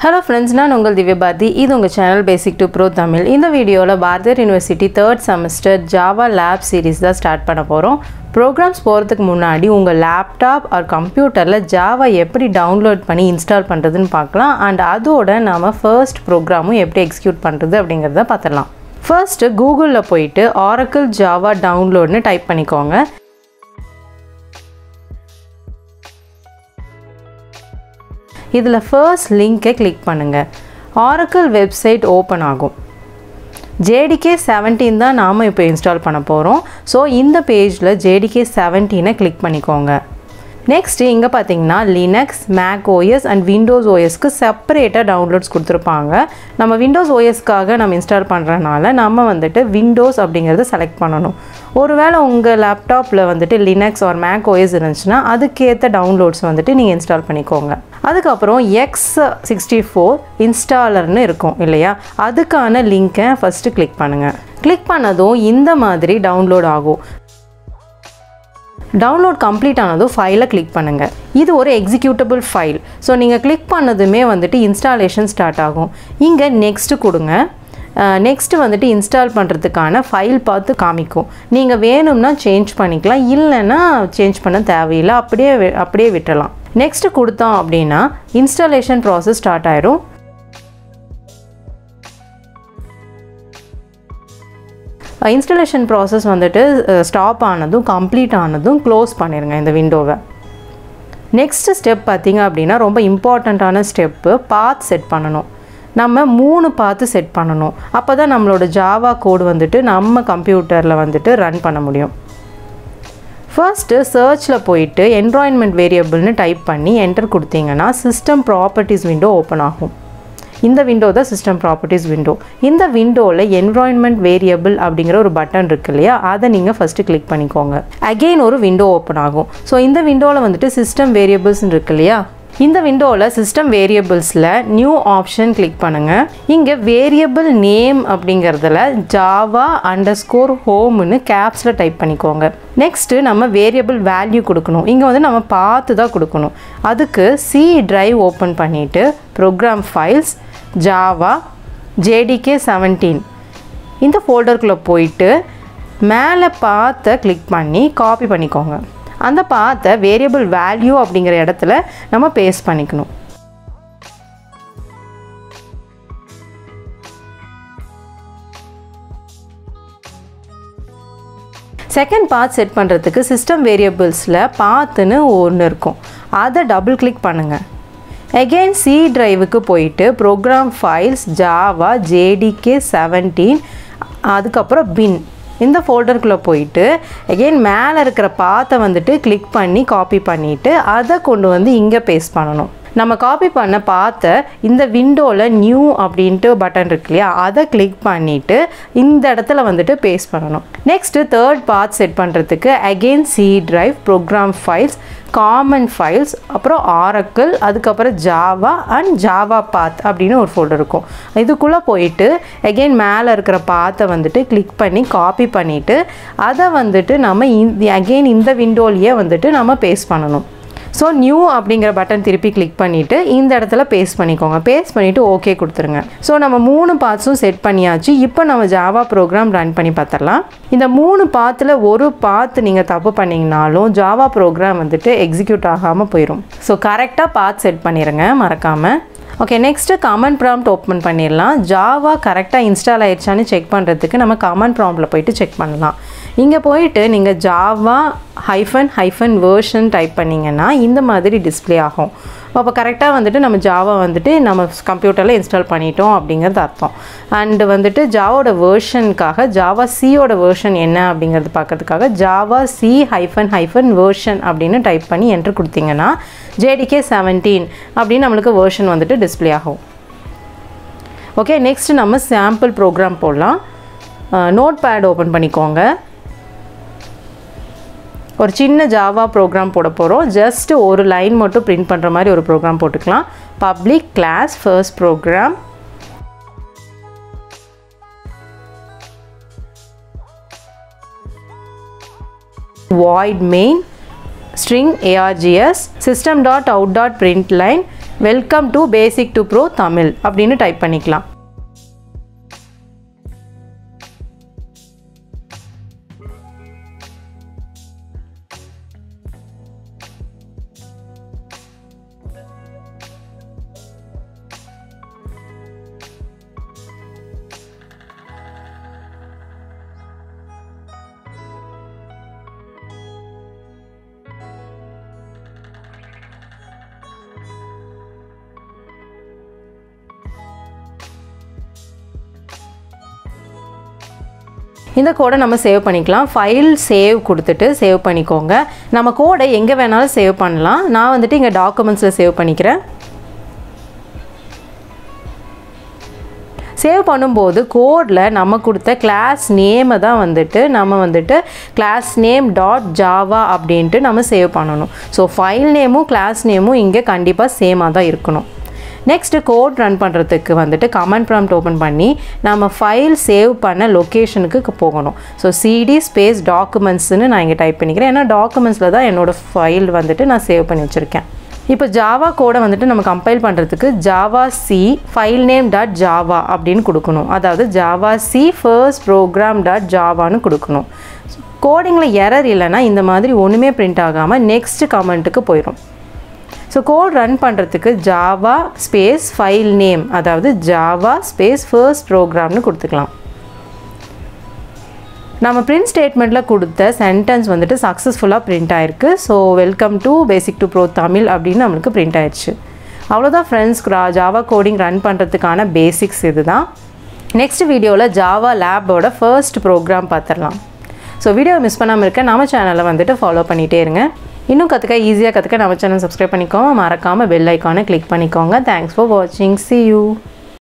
hello friends நான் உங்கள் திவ்ய பாரதி இது உங்கள் channel basic to bro Tamil இந்த வீடியோவில் Bharathiar university third semester Java lab series தான் ஸ்டார்ட் பண்ண போகிறோம் ப்ரோக்ராம்ஸ் போகிறதுக்கு முன்னாடி உங்கள் லேப்டாப் ஆர் கம்ப்யூட்டரில் ஜாவா எப்படி டவுன்லோட் பண்ணி இன்ஸ்டால் பண்ணுறதுன்னு பார்க்கலாம் அண்ட் அதோட நாம் ஃபர்ஸ்ட் ப்ரோக்ராமும் எப்படி எக்ஸிக்யூட் பண்ணுறது அப்படிங்கிறத பார்த்துடலாம் ஃபர்ஸ்ட்டு கூகுளில் போயிட்டு ஆரக்கிள் ஜாவா டவுன்லோட்னு டைப் பண்ணிக்கோங்க இதில் ஃபர்ஸ்ட் லிங்க்கை கிளிக் பண்ணுங்கள் ஆரக்கிள் வெப்சைட் ஓப்பன் ஆகும் ஜேடிகே செவன்டீன் தான் நாம் இப்போ இன்ஸ்டால் பண்ண போகிறோம் ஸோ இந்த பேஜில் ஜேடிகே செவன்டீனை கிளிக் பண்ணிக்கோங்க நெக்ஸ்ட்டு இங்கே பார்த்தீங்கன்னா Linux Mac OS and Windows ஓஎஸ்க்கு செப்பரேட்டாக டவுன்லோட்ஸ் கொடுத்துருப்பாங்க நம்ம விண்டோஸ் ஓஎஸ்க்காக நம்ம இன்ஸ்டால் பண்ணுறனால நம்ம வந்துட்டு விண்டோஸ் அப்படிங்கிறத செலக்ட் பண்ணணும் ஒருவேளை உங்கள் லேப்டாப்பில் வந்துட்டு லினக்ஸ் ஆர் மேக் ஓஎஸ் இருந்துச்சுன்னா அதுக்கேற்ற டவுன்லோட்ஸ் வந்துட்டு நீங்கள் இன்ஸ்டால் பண்ணிக்கோங்க அதுக்கப்புறம் எக்ஸ் சிக்ஸ்டி ஃபோர் இன்ஸ்டாலர்னு இருக்கும் இல்லையா அதுக்கான லிங்க்கை ஃபஸ்ட்டு கிளிக் பண்ணுங்கள் கிளிக் பண்ணதும் இந்த மாதிரி டவுன்லோட் ஆகும் டவுன்லோட் கம்ப்ளீட் ஆனதும் ஃபைலை கிளிக் பண்ணுங்கள் இது ஒரு எக்ஸிக்யூட்டபிள் ஃபைல் ஸோ நீங்கள் கிளிக் பண்ணதுமே வந்துட்டு இன்ஸ்டாலேஷன் ஸ்டார்ட் ஆகும் இங்கே நெக்ஸ்ட்டு கொடுங்க நெக்ஸ்ட்டு வந்துட்டு இன்ஸ்டால் பண்ணுறதுக்கான ஃபைல் பார்த்து காமிக்கும் நீங்கள் வேணும்னா சேஞ்ச் பண்ணிக்கலாம் இல்லைன்னா சேஞ்ச் பண்ண தேவையில்லை அப்படியே வி- அப்படியே விட்டுறலாம் நெக்ஸ்ட்டு கொடுத்தோம் அப்படின்னா இன்ஸ்டாலேஷன் ப்ராசஸ் ஸ்டார்ட் ஆயிரும் இன்ஸ்டலேஷன் ப்ராசஸ் வந்துட்டு ஸ்டாப் ஆனதும் கம்ப்ளீட் ஆனதும் க்ளோஸ் பண்ணிடுங்க இந்த விண்டோவை நெக்ஸ்ட் ஸ்டெப் பார்த்தீங்க அப்படின்னா ரொம்ப இம்பார்ட்டண்ட்டான ஸ்டெப்பு பாத் செட் பண்ணணும் நம்ம மூணு பார்த்து செட் பண்ணணும் அப்போ தான் நம்மளோட ஜாவா கோடு வந்துட்டு நம்ம கம்ப்யூட்டரில் வந்துட்டு ரன் பண்ண முடியும் ஃபர்ஸ்ட்டு சர்ச்சில் போயிட்டு என்வாயன்மெண்ட் வேரியபிள்னு டைப் பண்ணி என்டர் கொடுத்தீங்கன்னா சிஸ்டம் ப்ராப்பர்ட்டிஸ் விண்டோ ஓப்பன் ஆகும் இந்த விண்டோ தான் சிஸ்டம் ப்ராப்பர்ட்டிஸ் விண்டோ இந்த விண்டோவில் என்வாயன்மெண்ட் வேரியபிள் அப்படிங்கிற ஒரு பட்டன் இருக்கு இல்லையா அதை நீங்கள் ஃபஸ்ட்டு கிளிக் பண்ணிக்கோங்க அகெயின் ஒரு விண்டோ ஓப்பன் ஆகும் ஸோ இந்த விண்டோவில் வந்துட்டு சிஸ்டம் வேரியபிள்ஸ் இருக்கு இல்லையா இந்த விண்டோவில் சிஸ்டம் வேரியபிள்ஸில் நியூ ஆப்ஷன் கிளிக் பண்ணுங்கள் இங்கே வேரியபிள் நேம் அப்படிங்கிறதுல ஜாவா அண்டர் ஸ்கோர் ஹோம்னு கேப்ஸில் டைப் பண்ணிக்கோங்க நெக்ஸ்ட்டு நம்ம வேரியபிள் வேல்யூ கொடுக்கணும் இங்கே வந்து நம்ம பார்த்து தான் கொடுக்கணும் அதுக்கு சி டிரைவ் ஓப்பன் பண்ணிவிட்டு program files Java JDK seventeen இந்த ஃபோல்டருக்குள்ளே போயிட்டு மேலே பார்த்த கிளிக் பண்ணி காப்பி பண்ணிக்கோங்க அந்த பார்த்த வேரியபிள் வேல்யூ அப்படிங்கிற இடத்துல நம்ம பேஸ்ட் பண்ணிக்கணும் செகண்ட் பாத் செட் பண்ணுறதுக்கு சிஸ்டம் வேரியபிள்ஸில் பாத்துன்னு ஒன்று இருக்கும் அதை டபுள் கிளிக் பண்ணுங்கள் அகெயின் சி டிரைவுக்கு போயிட்டு program files Java JDK seventeen அதுக்கப்புறம் பின் இந்த ஃபோல்டருக்குள்ளே போயிட்டு அகெயின் மேலே இருக்கிற பாத்தை வந்துட்டு கிளிக் பண்ணி காப்பி பண்ணிவிட்டு அதை கொண்டு வந்து இங்கே பேஸ்ட் பண்ணணும் நம்ம காப்பி பண்ண பார்த்த இந்த விண்டோவில் நியூ அப்படின்ட்டு பட்டன் இருக்கு இல்லையா அதை கிளிக் பண்ணிவிட்டு இந்த இடத்துல வந்துட்டு பேஸ்ட் பண்ணணும் நெக்ஸ்ட்டு தேர்ட் பாத் செட் பண்ணுறதுக்கு again C drive program files common files அப்புறம் ஆரக்கிள் அதுக்கப்புறம் ஜாவா அண்ட் ஜாவா பாத் அப்படின்னு ஒரு ஃபோல்டர் இருக்கும் இதுக்குள்ளே போயிட்டு அகெயின் மேலே இருக்கிற பாத்தை வந்துட்டு கிளிக் பண்ணி காப்பி பண்ணிவிட்டு அதை வந்துட்டு நம்ம அகெயின் இந்த விண்டோலேயே வந்துட்டு நம்ம பேஸ்ட் பண்ணணும் ஸோ நியூ அப்படிங்கிற பட்டன் திருப்பி கிளிக் பண்ணிவிட்டு இந்த இடத்துல பேஸ்ட் பண்ணிக்கோங்க பேஸ்ட் பண்ணிவிட்டு ஓகே கொடுத்துருங்க ஸோ நம்ம மூணு பார்ட்ஸும் செட் பண்ணியாச்சு இப்போ நம்ம ஜாவா ப்ரோக்ராம் ரன் பண்ணி பார்த்துடலாம் இந்த மூணு பாத்தில் ஒரு பாத்து நீங்கள் தப்பு பண்ணிங்கனாலும் ஜாவா ப்ரோக்ராம் வந்துட்டு எக்ஸிக்யூட் ஆகாமல் போயிடும் ஸோ கரெக்டாக பாத் செட் பண்ணிடுங்க மறக்காமல் okay next command prompt open பண்ணிடலாம் ஜாவா கரெக்டாக இன்ஸ்டால் ஆயிடுச்சான்னு செக் பண்ணுறதுக்கு நம்ம கமெண்ட் ப்ராம்ப்டில் போயிட்டு செக் பண்ணலாம் இங்கே போயிட்டு நீங்கள் Java hyphen hyphen version type பண்ணிங்கன்னா இந்த மாதிரி டிஸ்ப்ளே ஆகும் அப்போ கரெக்டாக வந்துட்டு நம்ம ஜாவா வந்துட்டு நம்ம கம்ப்யூட்டரில் இன்ஸ்டால் பண்ணிட்டோம் அப்படிங்கிறது அர்த்தம் அண்டு வந்துட்டு ஜாவோட வேர்ஷனுக்காக ஜாவா சியோட வேர்ஷன் என்ன அப்படிங்கிறது பார்க்கறதுக்காக javac hyphen hyphen version அப்படின்னு டைப் பண்ணி என்ட்ரு கொடுத்தீங்கன்னா ஜேடிகே செவன்டீன் அப்படின்னு நம்மளுக்கு வேர்ஷன் வந்துட்டு டிஸ்ப்ளே ஆகும் ஓகே நெக்ஸ்ட் நம்ம சாம்பிள் ப்ரோக்ராம் போடலாம் நோட் பேட் ஓப்பன் பண்ணிக்கோங்க ஒரு சின்ன ஜாவா ப்ரோக்ராம் போட போகிறோம் ஜஸ்ட் ஒரு லைன் மட்டும் பிரிண்ட் பண்ணுற மாதிரி ஒரு ப்ரோக்ராம் போட்டுக்கலாம் public class first program void main string args system dot out dot println welcome to basic to bro Tamil அப்படின்னு டைப் பண்ணிக்கலாம் இந்த கோடை நம்ம சேவ் பண்ணிக்கலாம் ஃபைல் சேவ் கொடுத்துட்டு சேவ் பண்ணிக்கோங்க நம்ம கோடை எங்கே வேணாலும் சேவ் பண்ணலாம் நான் வந்துட்டு இங்கே டாக்குமெண்ட்ஸில் சேவ் பண்ணிக்கிறேன் சேவ் பண்ணும்போது கோடில் நம்ம கொடுத்த கிளாஸ் நேமை தான் வந்துட்டு நம்ம வந்துட்டு கிளாஸ் நேம் டாட் ஜாவா அப்படின்ட்டு நம்ம சேவ் பண்ணணும் ஸோ ஃபைல் நேமும் கிளாஸ் நேமும் இங்கே கண்டிப்பாக சேமாக தான் இருக்கணும் நெக்ஸ்ட்டு கோட் ரன் பண்ணுறதுக்கு வந்துட்டு கமெண்ட் ப்ராம்ப்ட் ஓப்பன் பண்ணி நம்ம ஃபைல் சேவ் பண்ண லொக்கேஷனுக்கு போகணும் ஸோ சிடி ஸ்பேஸ் டாக்குமெண்ட்ஸ்னு நான் இங்கே டைப் பண்ணிக்கிறேன் ஏன்னா டாக்குமெண்ட்ஸில் தான் என்னோடய ஃபைல் வந்துட்டு நான் சேவ் பண்ணி வச்சுருக்கேன் இப்போ ஜாவா கோடை வந்துட்டு நம்ம கம்பைல் பண்ணுறதுக்கு javac file name dot Java அப்படின்னு கொடுக்கணும் அதாவது javac first program dot ஜாவான்னு கொடுக்கணும் கோடிங்கில் எரர் இல்லைன்னா இந்த மாதிரி ஒன்றுமே பிரிண்ட் ஆகாமல் நெக்ஸ்ட் கமெண்ட்டுக்கு போயிடும் ஸோ கோட் ரன் பண்ணுறதுக்கு ஜாவா ஸ்பேஸ் ஃபைல் நேம் அதாவது ஜாவா ஸ்பேஸ் ஃபர்ஸ்ட் ப்ரோக்ராம்னு கொடுத்துக்கலாம் நம்ம பிரிண்ட் ஸ்டேட்மெண்ட்டில் கொடுத்த சென்டென்ஸ் வந்துட்டு சக்ஸஸ்ஃபுல்லாக பிரிண்ட் ஆயிருக்கு so welcome to basic to bro Tamil அப்படின்னு நம்மளுக்கு பிரிண்ட் ஆயிடுச்சு அவ்வளோதான் ஃப்ரெண்ட்ஸ் ஜாவா கோடிங் ரன் பண்ணுறதுக்கான பேசிக்ஸ் இது தான் நெக்ஸ்ட் வீடியோவில் ஜாவா லேபோட ஃபர்ஸ்ட் ப்ரோக்ராம் பார்த்துடலாம் ஸோ வீடியோ மிஸ் பண்ணாமல் இருக்க நம்ம சேனலை வந்துட்டு ஃபாலோ பண்ணிகிட்டே இருங்க இன்னும் கற்றுக்க ஈஸியாக கற்றுக்க நம்ம சேனல் சப்ஸ்கிரைப் பண்ணிக்கோங்க மறக்காமல் பெல் ஐக்கானை கிளிக் பண்ணிக்கோங்க தேங்க்ஸ் ஃபார் வாட்சிங் சி யூ